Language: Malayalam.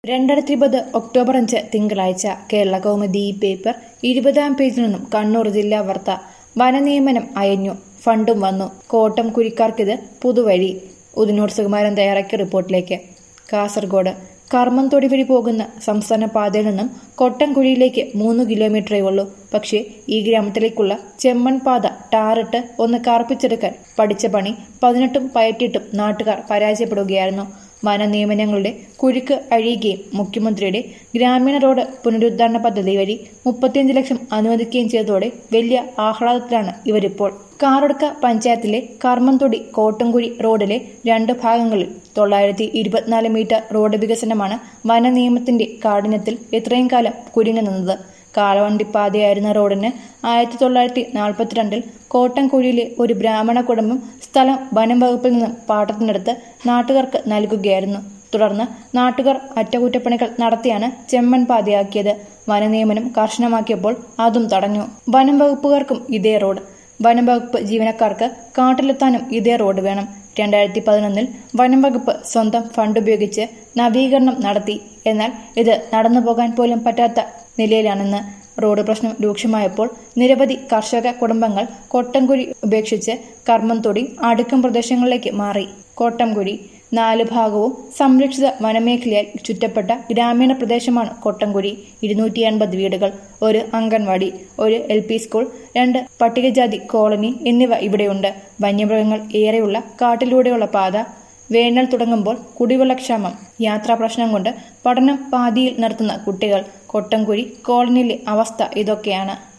രണ്ടായിരത്തി ഇരുപത് ഒക്ടോബർ അഞ്ച് തിങ്കളാഴ്ച കേരള കൗമുദി ഈ പേപ്പർ ഇരുപതാം പേജിൽ നിന്നും കണ്ണൂർ ജില്ലാ വാർത്ത വനനിയമനം അയഞ്ഞു ഫണ്ടും വന്നു കോട്ടം കുരിക്കാർക്കിത് പുതുവഴി ഉദിനൂർ സുകുമാരൻ തയ്യാറാക്കിയ റിപ്പോർട്ടിലേക്ക് കാസർഗോഡ് കർമ്മംതൊടി വഴി പോകുന്ന സംസ്ഥാന പാതയിൽ നിന്നും കൊട്ടംകുഴിയിലേക്ക് മൂന്ന് കിലോമീറ്ററേ ഉള്ളൂ പക്ഷേ ഈ ഗ്രാമത്തിലേക്കുള്ള ചെമ്മൺ പാത ടാറിട്ട് ഒന്ന് കറുപ്പിച്ചെടുക്കാൻ പഠിച്ച പണി പതിനെട്ടും പയറ്റിയിട്ടും നാട്ടുകാർ പരാജയപ്പെടുകയായിരുന്നു വനനിയമനങ്ങളുടെ കുരുക്ക് അഴിയുകയും മുഖ്യമന്ത്രിയുടെ ഗ്രാമീണ റോഡ് പുനരുദ്ധാരണ പദ്ധതി വഴി മുപ്പത്തിയഞ്ച് ലക്ഷം അനുവദിക്കുകയും ചെയ്തതോടെ വലിയ ആഹ്ലാദത്തിലാണ് ഇവരിപ്പോൾ കാറടുക്ക പഞ്ചായത്തിലെ കർമ്മംതൊടി കോട്ടംകുഴി റോഡിലെ രണ്ട് ഭാഗങ്ങളിൽ തൊള്ളായിരത്തി ഇരുപത്തിനാല് മീറ്റർ റോഡ് വികസനമാണ് വനനിയമത്തിന്റെ കാഠിന്യത്തിൽ ഇത്രയും കാലം കുരുങ്ങി നിന്നത് കാളവണ്ടിപ്പാതയായിരുന്ന റോഡിന് ആയിരത്തി തൊള്ളായിരത്തി നാൽപ്പത്തിരണ്ടിൽ കോട്ടംകുഴിയിലെ ഒരു ബ്രാഹ്മണ കുടുംബം സ്ഥലം വനം വകുപ്പിൽ നിന്നും പാട്ടത്തിനെടുത്ത് നാട്ടുകാർക്ക് നൽകുകയായിരുന്നു തുടർന്ന് നാട്ടുകാർ അറ്റകുറ്റപ്പണികൾ നടത്തിയാണ് ചെമ്മൺ പാതയാക്കിയത് വനനിയമനം കർശനമാക്കിയപ്പോൾ അതും തടഞ്ഞു വനം വകുപ്പുകാർക്കും ഇതേ റോഡ് വനം വകുപ്പ് ജീവനക്കാർക്ക് കാട്ടിലെത്താനും ഇതേ റോഡ് വേണം രണ്ടായിരത്തി പതിനൊന്നിൽ വനം വകുപ്പ് സ്വന്തം ഫണ്ട് ഉപയോഗിച്ച് നവീകരണം നടത്തി എന്നാൽ ഇത് നടന്നു പോകാൻ പോലും പറ്റാത്ത നിലയിലാണെന്ന് റോഡ് പ്രശ്നം രൂക്ഷമായപ്പോൾ നിരവധി കർഷക കുടുംബങ്ങൾ കൊട്ടംകുഴി ഉപേക്ഷിച്ച് കർമ്മംതൊടി അടുക്കം പ്രദേശങ്ങളിലേക്ക് മാറി കോട്ടംകുഴി നാല് ഭാഗവും സംരക്ഷിത വനമേഖലയാൽ ചുറ്റപ്പെട്ട ഗ്രാമീണ പ്രദേശമാണ് കൊട്ടംകുഴി ഇരുന്നൂറ്റി അൻപത് വീടുകൾ ഒരു അംഗൻവാടി ഒരു എൽ പി സ്കൂൾ രണ്ട് പട്ടികജാതി കോളനി എന്നിവ ഇവിടെയുണ്ട് വന്യമൃഗങ്ങൾ ഏറെയുള്ള കാട്ടിലൂടെയുള്ള പാത വേനൽ തുടങ്ങുമ്പോൾ കുടിവെള്ളക്ഷാമം യാത്രാ പ്രശ്നം കൊണ്ട് പഠനം പാതിയിൽ നിർത്തുന്ന കുട്ടികൾ കൊട്ടംകുഴി കോളനിയിലെ അവസ്ഥ ഇതൊക്കെയാണ്